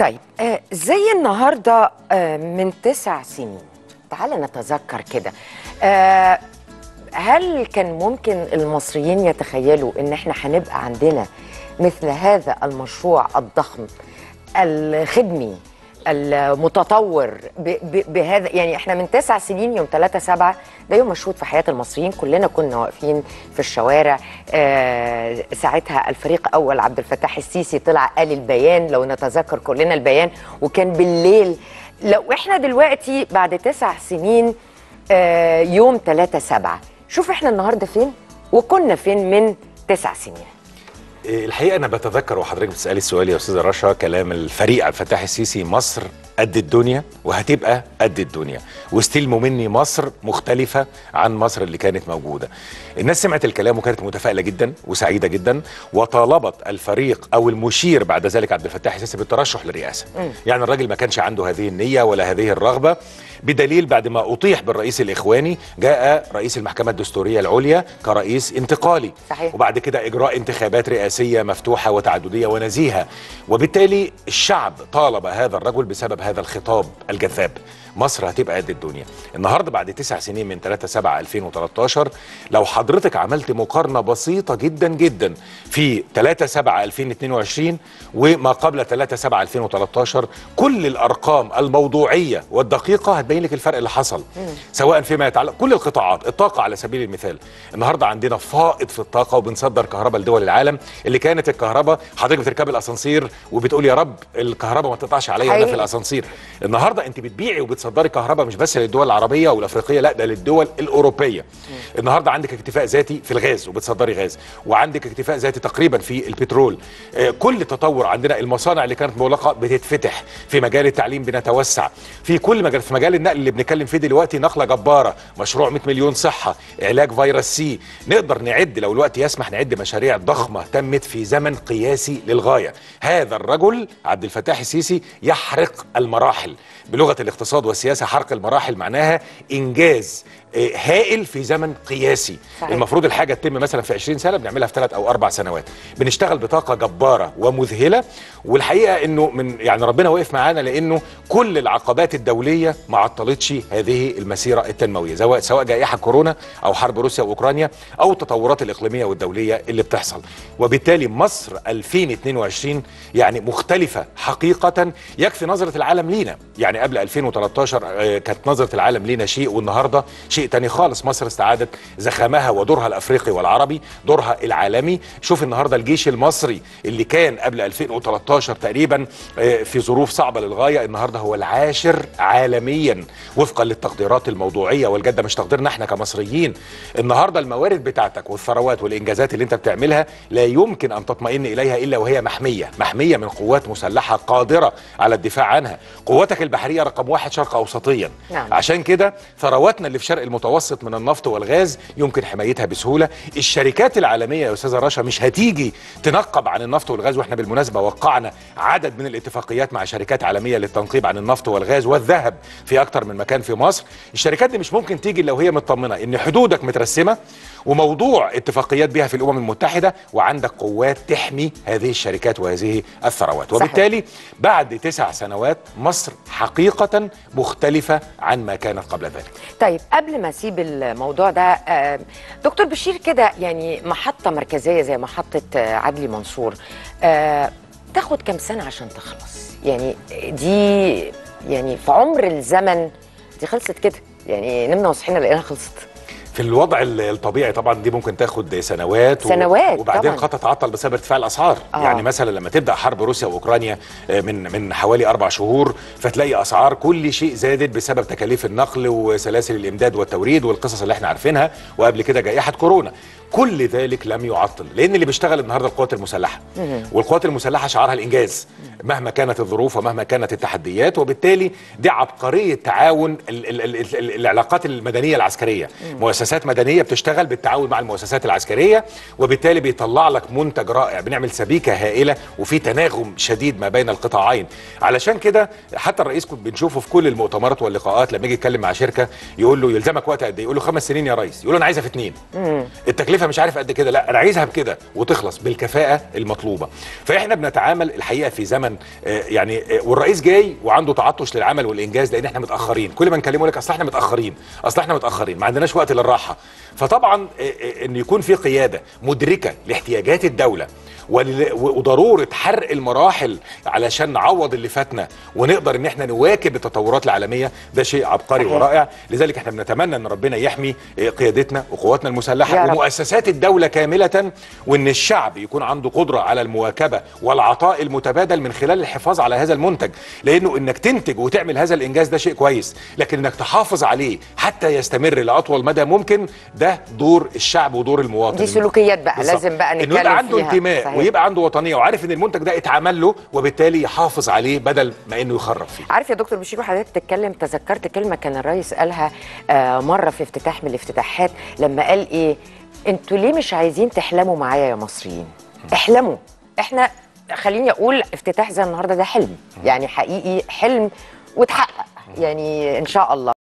طيب آه زي النهارده آه من تسع سنين تعال نتذكر كده آه هل كان ممكن المصريين يتخيلوا ان احنا هنبقى عندنا مثل هذا المشروع الضخم الخدمي المتطور ب ب بهذا يعني احنا من تسع سنين يوم 3 7 ده يوم مشهود في حياه المصريين كلنا كنا واقفين في الشوارع آه ساعتها الفريق اول عبد الفتاح السيسي طلع قال البيان لو نتذكر كلنا البيان وكان بالليل لو احنا دلوقتي بعد تسع سنين آه يوم 3 7 شوف احنا النهارده فين وكنا فين من تسع سنين الحقيقه انا بتذكر وحضرتك بتسالي السؤال يا استاذه رشا كلام الفريق عبد الفتاح السيسي مصر قد الدنيا وهتبقى قد الدنيا واستلموا مني مصر مختلفه عن مصر اللي كانت موجوده الناس سمعت الكلام وكانت متفائله جدا وسعيده جدا وطالبت الفريق او المشير بعد ذلك عبد الفتاح السيسي بالترشح للرئاسه يعني الراجل ما كانش عنده هذه النيه ولا هذه الرغبه بدليل بعد ما اطيح بالرئيس الاخواني جاء رئيس المحكمه الدستوريه العليا كرئيس انتقالي صحيح. وبعد كده اجراء انتخابات رئاسيه مفتوحه وتعدديه ونزيهه وبالتالي الشعب طالب هذا الرجل بسبب هذا الخطاب الجذاب مصر هتبقى قد الدنيا النهارده بعد تسع سنين من 3 7 2013 لو حضرتك عملت مقارنه بسيطه جدا جدا في 3 7 2022 وما قبل 3 7 2013 كل الارقام الموضوعيه والدقيقه هتبين لك الفرق اللي حصل سواء فيما يتعلق كل القطاعات الطاقه على سبيل المثال النهارده عندنا فائض في الطاقه وبنصدر كهرباء لدول العالم اللي كانت الكهرباء حضرتك بتركبي الاسانسير وبتقول يا رب الكهرباء ما تقطعش عليا وانا في حقيقي. الاسانسير النهارده انت بتبيعي وبتصدري كهرباء مش بس للدول العربيه والافريقيه لا ده للدول الاوروبيه النهارده عندك اكتفاء ذاتي في الغاز وبتصدري غاز وعندك اكتفاء ذاتي تقريبا في البترول آه، كل تطور عندنا المصانع اللي كانت مغلقه بتتفتح في مجال التعليم بنتوسع في كل مجال في مجال النقل اللي بنتكلم فيه دلوقتي نقله جباره مشروع 100 مليون صحه علاج فيروس سي نقدر نعد لو الوقت يسمح نعد مشاريع ضخمه تمت في زمن قياسي للغايه هذا الرجل عبد الفتاح السيسي يحرق المراحل بلغه الاقتصاد والسياسه حرق المراحل معناها انجاز آه، هائل في زمن قياسي صحيح. المفروض الحاجه تتم مثلا في 20 سنه بنعملها في ثلاث او اربع سنوات بنشتغل بطاقه جباره ومذهله والحقيقه انه من يعني ربنا وقف معانا لانه كل العقبات الدوليه ما عطلتش هذه المسيره التنمويه سواء سواء جائحه كورونا او حرب روسيا واوكرانيا او التطورات الاقليميه والدوليه اللي بتحصل وبالتالي مصر 2022 يعني مختلفه حقيقه يكفي نظره العالم لينا يعني قبل 2013 آه، كانت نظره العالم لينا شيء والنهارده شيء تاني خالص مصر استعادت زخامها ودورها الافريقي والعربي دورها العالمي شوف النهارده الجيش المصري اللي كان قبل 2013 تقريبا آه، في ظروف صعبه للغايه النهارده هو العاشر عالميا وفقا للتقديرات الموضوعيه والجاده مش تقديرنا احنا كمصريين النهارده الموارد بتاعتك والثروات والانجازات اللي انت بتعملها لا يمكن ان تطمئن اليها الا وهي محميه محميه من قوات مسلحه قادره على الدفاع عنها قواتك البحريه رقم واحد شرق اوسطيا نعم. عشان كده ثرواتنا اللي في شرق المتوسط من النفط والغاز يمكن حمايتها بسهوله الشركات العالميه يا استاذه رشا مش هتيجي تنقب عن النفط والغاز واحنا بالمناسبه وقعنا عدد من الاتفاقيات مع شركات عالميه للتنقيب عن النفط والغاز والذهب في اكتر من مكان في مصر الشركات دي مش ممكن تيجي لو هي مطمنه ان حدودك مترسمه وموضوع اتفاقيات بها في الامم المتحده وعندك قوات تحمي هذه الشركات وهذه الثروات صحيح. وبالتالي بعد تسع سنوات مصر حقيقه مختلفه عن ما كانت قبل ذلك طيب قبل ما اسيب الموضوع ده آه، دكتور بشير كده يعني محطه مركزيه زي محطه آه، عدلي منصور آه، تاخد كام سنه عشان تخلص يعني دي يعني في عمر الزمن دي خلصت كده يعني نمنا وصحينا لقيناها خلصت في الوضع ال- الطبيعي طبعا دي ممكن تاخد سنوات و- سنوات وبعدين طبعاً. قد تتعطل بسبب ارتفاع الاسعار آه. آه. يعني مثلا لما تبدا حرب روسيا واوكرانيا آه، من من حوالي اربع شهور فتلاقي اسعار كل شيء زادت بسبب تكاليف النقل وسلاسل الامداد والتوريد والقصص اللي احنا عارفينها وقبل كده جائحه كورونا كل ذلك لم يعطل لان اللي بيشتغل النهارده القوات المسلحه والقوات المسلحه شعارها الانجاز مهما كانت الظروف ومهما كانت التحديات وبالتالي دي عبقريه تعاون ال ال ال ال العلاقات المدنيه العسكريه مؤسسات مؤسسات مدنيه بتشتغل بالتعاون مع المؤسسات العسكريه وبالتالي بيطلع لك منتج رائع بنعمل سبيكه هائله وفي تناغم شديد ما بين القطاعين علشان كده حتى الرئيس كنت بنشوفه في كل المؤتمرات واللقاءات لما يجي يتكلم مع شركه يقول له يلزمك وقت قد ايه يقول له خمس سنين يا ريس يقول له انا عايزها في اتنين التكلفه مش عارف قد كده لا انا عايزها بكده وتخلص بالكفاءه المطلوبه فاحنا بنتعامل الحقيقه في زمن آه، يعني آه، والرئيس جاي وعنده تعطش للعمل والانجاز لان احنا متاخرين كل ما نكلمه لك اصل احنا متاخرين اصل احنا متاخرين ما عندناش وقت للراحه فطبعا آه، آه، ان يكون في قياده مدركه لاحتياجات الدوله ول- وضروره حرق المراحل علشان نعوض اللي فاتنا ونقدر ان احنا نواكب التطورات العالميه ده شيء عبقري صحيح. ورائع لذلك احنا بنتمنى ان ربنا يحمي آه، قيادتنا وقواتنا يا المسلحه رب. ومؤسسات الدوله كامله وان الشعب يكون عنده قدره على المواكبه والعطاء المتبادل من خلال الحفاظ على هذا المنتج لانه انك تنتج وتعمل هذا الانجاز ده شيء كويس لكن انك تحافظ عليه حتى يستمر لاطول مدى ممكن ده دور الشعب ودور المواطن دي سلوكيات بقى بالظبط. لازم بقى انه نتكلم يبقى عنده فيها. انتماء صحيح. ويبقى عنده وطنيه وعارف ان المنتج ده اتعمل له وبالتالي يحافظ عليه بدل ما انه يخرب فيه عارف يا دكتور بشير وحضرتك تتكلم تذكرت كلمه كان الرئيس قالها آه مره في افتتاح من الافتتاحات لما قال ايه انتوا ليه مش عايزين تحلموا معايا يا مصريين احلموا احنا خليني اقول افتتاح زي النهارده ده حلم يعني حقيقي حلم واتحقق يعني ان شاء الله